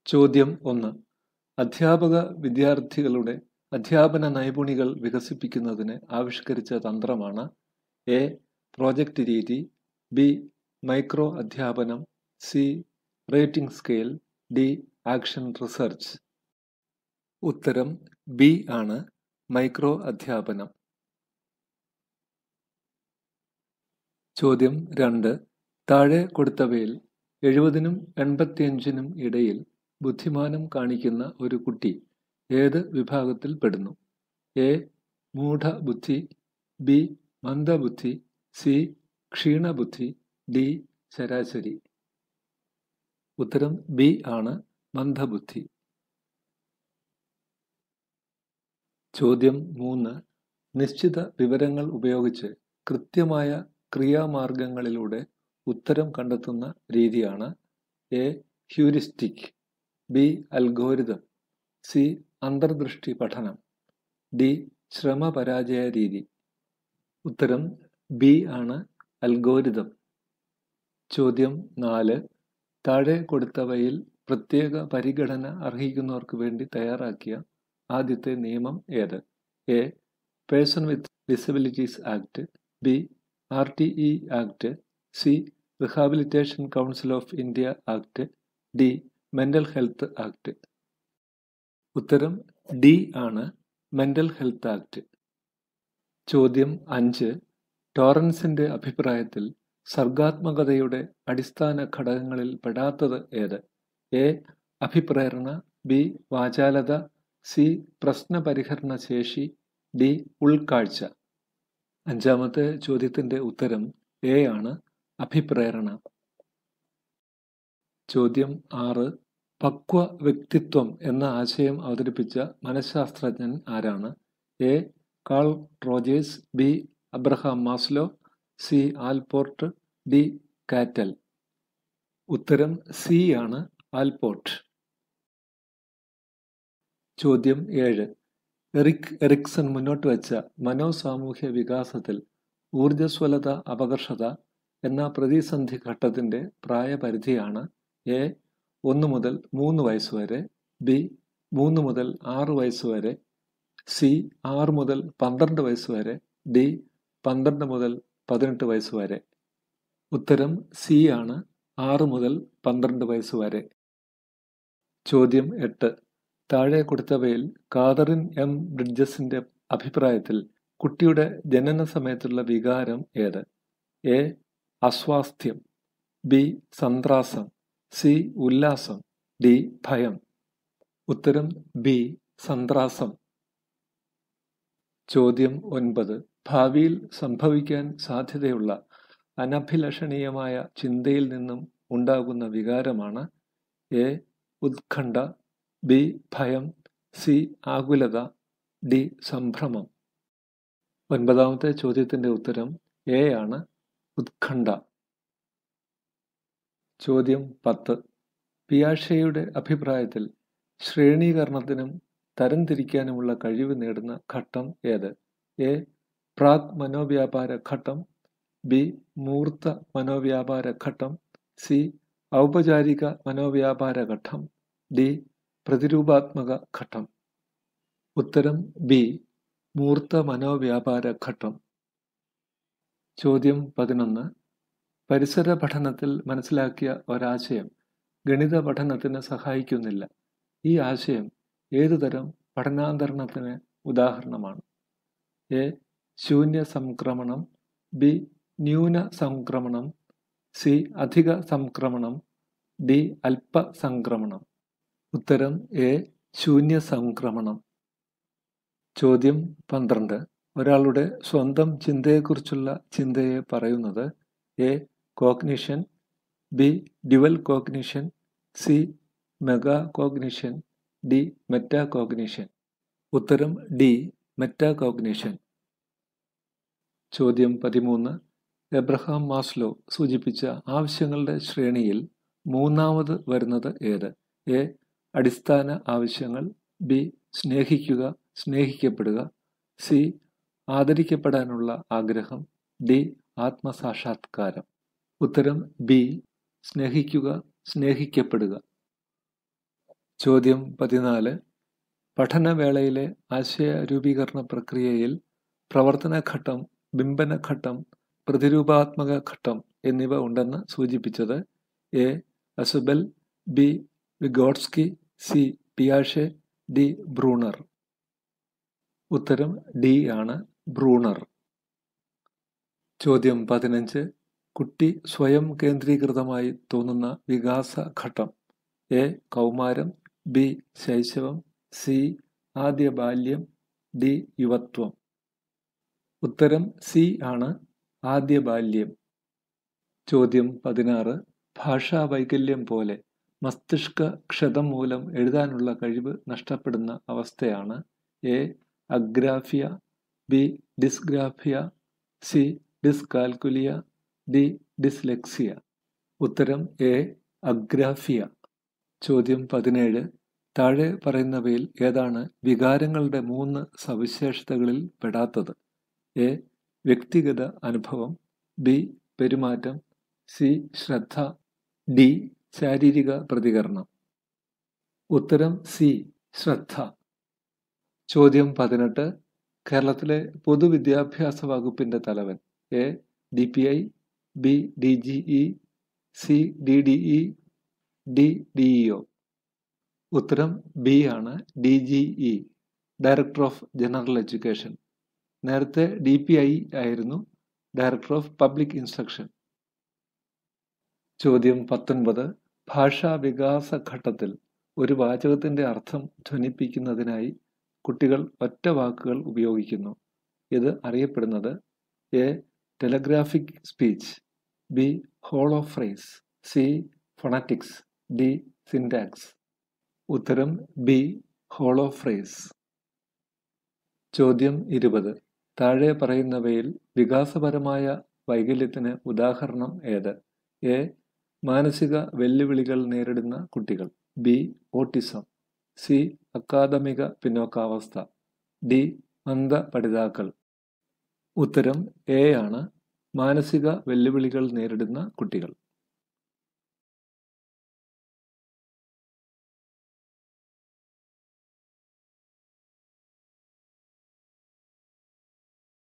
ചോദ്യം ഒന്ന് അധ്യാപക വിദ്യാർത്ഥികളുടെ അധ്യാപന നൈപുണികൾ വികസിപ്പിക്കുന്നതിന് ആവിഷ്കരിച്ച തന്ത്രമാണ് എ പ്രോജക്റ്റ് രീതി ബി മൈക്രോ അധ്യാപനം C rating scale D action research ഉത്തരം ബി ആണ് മൈക്രോ അധ്യാപനം ചോദ്യം രണ്ട് താഴെ കൊടുത്തവയിൽ എഴുപതിനും എൺപത്തിയഞ്ചിനും ഇടയിൽ ബുദ്ധിമാനം കാണിക്കുന്ന ഒരു കുട്ടി ഏത് വിഭാഗത്തിൽ പെടുന്നു എ മൂഢബുദ്ധി ബി മന്ദബുദ്ധി സി ക്ഷീണബുദ്ധി ഡി ശരാശരി ഉത്തരം ബി ആണ് മന്ദബുദ്ധി ചോദ്യം മൂന്ന് നിശ്ചിത വിവരങ്ങൾ ഉപയോഗിച്ച് കൃത്യമായ ക്രിയാമാർഗങ്ങളിലൂടെ ഉത്തരം കണ്ടെത്തുന്ന രീതിയാണ് A heuristic B algorithm C അന്തർദൃഷ്ടി പഠനം ഡി ശ്രമപരാജയ രീതി ഉത്തരം ബി ആണ് അൽഗോരിതം ചോദ്യം നാല് താഴെ കൊടുത്തവയിൽ പ്രത്യേക പരിഗണന അർഹിക്കുന്നവർക്ക് വേണ്ടി തയ്യാറാക്കിയ ആദ്യത്തെ നിയമം ഏത് A person with disabilities act B R T E act C rehabilitation council of India act D mental health act ഉത്തരം ഡി ആണ് മെൻ്റൽ ഹെൽത്ത് ആക്ട് ചോദ്യം അഞ്ച് ടോറൻസിന്റെ അഭിപ്രായത്തിൽ സർഗാത്മകതയുടെ അടിസ്ഥാന ഘടകങ്ങളിൽ പെടാത്തത് ഏത് എ അഭിപ്രേരണ ബി വാചാലത സി പ്രശ്നപരിഹരണ ശേഷി ഡി ഉൾക്കാഴ്ച അഞ്ചാമത്തെ ചോദ്യത്തിന്റെ ഉത്തരം എ ആണ് അഭിപ്രേരണ ചോദ്യം ആറ് പക്വ വ്യക്തിത്വം എന്ന ആശയം അവതരിപ്പിച്ച മനഃശാസ്ത്രജ്ഞൻ ആരാണ് A Carl Rogers B Abraham Maslow C Allport D Cattell ഉത്തരം സി ആണ് ആൽപോർട്ട് ചോദ്യം ഏഴ് എറിക് എറിക്സൺ മുന്നോട്ട് വെച്ച മനോസാമൂഹ്യ വികാസത്തിൽ ഊർജ്ജസ്വലത അപകർഷത എന്ന പ്രതിസന്ധി ഘട്ടത്തിന്റെ പ്രായപരിധിയാണ് എ ഒന്ന് മുതൽ മൂന്ന് വയസ്സ് വരെ ബി മൂന്ന് മുതൽ ആറ് വയസ്സ് വരെ സി ആറ് മുതൽ പന്ത്രണ്ട് വയസ്സ് വരെ ഡി പന്ത്രണ്ട് മുതൽ പതിനെട്ട് വയസ്സ് വരെ ഉത്തരം സി ആണ് ആറ് മുതൽ പന്ത്രണ്ട് വയസ്സ് വരെ ചോദ്യം എട്ട് താഴെ കൊടുത്തവയിൽ കാതറിൻ എം ബ്രിഡ്ജസിന്റെ അഭിപ്രായത്തിൽ കുട്ടിയുടെ ജനന സമയത്തുള്ള വികാരം ഏത് എ അസ്വാസ്ഥ്യം ബി സന്ത്രാസം സി ഉല്ലാസം ഡി ഭയം ഉത്തരം ബി സന്ത്രാസം ചോദ്യം ഒൻപത് ഭാവിയിൽ സംഭവിക്കാൻ സാധ്യതയുള്ള അനഭിലഷണീയമായ ചിന്തയിൽ നിന്നും ഉണ്ടാകുന്ന വികാരമാണ് എ ഉത്കണ്ഠ ബി ഭയം സി ആകുലത ഡി സംഭ്രമം ഒൻപതാമത്തെ ചോദ്യത്തിന്റെ ഉത്തരം എ ആണ് ഉത്കണ്ഠ ചോദ്യം പത്ത് പിയാഷയുടെ അഭിപ്രായത്തിൽ ശ്രേണീകരണത്തിനും തരംതിരിക്കാനുമുള്ള കഴിവ് നേടുന്ന ഘട്ടം ഏത് എ പ്രാഗ് മനോവ്യാപാര ഘട്ടം ബി മൂർത്ത മനോവ്യാപാര ഘട്ടം സി ഔപചാരിക മനോവ്യാപാര ഘട്ടം ഡി പ്രതിരൂപാത്മക ഘട്ടം ഉത്തരം ബി മൂർത്ത മനോവ്യാപാര ഘട്ടം ചോദ്യം പതിനൊന്ന് പരിസര പഠനത്തിൽ മനസ്സിലാക്കിയ ഒരാശയം ഗണിത പഠനത്തിന് സഹായിക്കുന്നില്ല ഈ ആശയം ഏതുതരം പഠനാന്തരണത്തിന് ഉദാഹരണമാണ് എ ശൂന്യ സംക്രമണം ബി ന്യൂന സംക്രമണം സി അധിക സംക്രമണം ഡി അല്പ സംക്രമണം ഉത്തരം എ ശൂന്യ സംക്രമണം ചോദ്യം പന്ത്രണ്ട് ഒരാളുടെ സ്വന്തം ചിന്തയെക്കുറിച്ചുള്ള ചിന്തയെ പറയുന്നത് A cognition B dual cognition C mega cognition D meta cognition ഉത്തരം ഡി മെറ്റാ കോഗ്നിഷൻ ചോദ്യം പതിമൂന്ന് എബ്രഹാം മാസ്ലോ സൂചിപ്പിച്ച ആവശ്യങ്ങളുടെ ശ്രേണിയിൽ മൂന്നാമത് വരുന്നത് ഏത് എ അടിസ്ഥാന ആവശ്യങ്ങൾ ബി സ്നേഹിക്കുക സ്നേഹിക്കപ്പെടുക സി ആദരിക്കപ്പെടാനുള്ള ആഗ്രഹം ഡി ആത്മസാക്ഷാത്കാരം ഉത്തരം ബി സ്നേഹിക്കുക സ്നേഹിക്കപ്പെടുക ചോദ്യം പതിനാല് പഠനവേളയിലെ ആശയ രൂപീകരണ പ്രക്രിയയിൽ പ്രവർത്തനഘട്ടം ബിംബനഘട്ടം പ്രതിരൂപാത്മക ഘട്ടം എന്നിവ ഉണ്ടെന്ന് സൂചിപ്പിച്ചത് A Ausubel B Vygotsky C പിയാഷെ ഡി ബ്രൂണർ ഉത്തരം ഡി ആണ് ബ്രൂണർ ചോദ്യം പതിനഞ്ച് കുട്ടി സ്വയം കേന്ദ്രീകൃതമായി തോന്നുന്ന വികാസ ഘട്ടം എ കൗമാരം ബി ശൈശവം സി ആദ്യ ബാല്യം ഡി യുവത്വം ഉത്തരം സി ആണ് ആദ്യ ബാല്യം ചോദ്യം പതിനാറ് ഭാഷാ വൈകല്യം പോലെ മസ്തിഷ്ക ക്ഷതം മൂലം എഴുതാനുള്ള കഴിവ് നഷ്ടപ്പെടുന്ന അവസ്ഥയാണ് A agraphia B dysgraphia C dyscalculia D dyslexia ഉത്തരം എ അഗ്രാഫിയ ചോദ്യം പതിനേഴ് താഴെ പറയുന്നവയിൽ ഏതാണ് വികാരങ്ങളുടെ മൂന്ന് സവിശേഷതകളിൽ പെടാത്തത് എ വ്യക്തിഗത അനുഭവം ബി പെരുമാറ്റം സി ശ്രദ്ധ ഡി ശാരീരിക പ്രതികരണം ഉത്തരം സി ശ്രദ്ധ ചോദ്യം പതിനെട്ട് കേരളത്തിലെ പൊതുവിദ്യാഭ്യാസ വകുപ്പിന്റെ തലവൻ A D P I B D G E C D D E D D E O ഉത്തരം ബി ആണ് D G E director of general education നേരത്തെ ഡി പി ഐ ആയിരുന്നു ഡയറക്ടർ ഓഫ് പബ്ലിക് ഇൻസ്ട്രക്ഷൻ ചോദ്യം പത്തൊൻപത് ഭാഷാ വികാസ ഘട്ടത്തിൽ ഒരു വാചകത്തിന്റെ അർത്ഥം ധ്വനിപ്പിക്കുന്നതിനായി കുട്ടികൾ ഒറ്റ വാക്കുകൾ ഉപയോഗിക്കുന്നു ഇത് അറിയപ്പെടുന്നത് A telegraphic speech B holophrase C phonetics D syntax ഉത്തരം ബി ഹോളോ ഫ്രേസ് ചോദ്യം ഇരുപത് താഴെ പറയുന്നവയിൽ വികാസപരമായ വൈകല്യത്തിന് ഉദാഹരണം ഏത് എ മാനസിക വെല്ലുവിളികൾ നേരിടുന്ന കുട്ടികൾ ബി ഓട്ടിസം സി അക്കാദമിക പിന്നോക്കാവസ്ഥ ഡി അന്ധപഠിതാക്കൾ ഉത്തരം എ ആണ് മാനസിക വെല്ലുവിളികൾ നേരിടുന്ന കുട്ടികൾ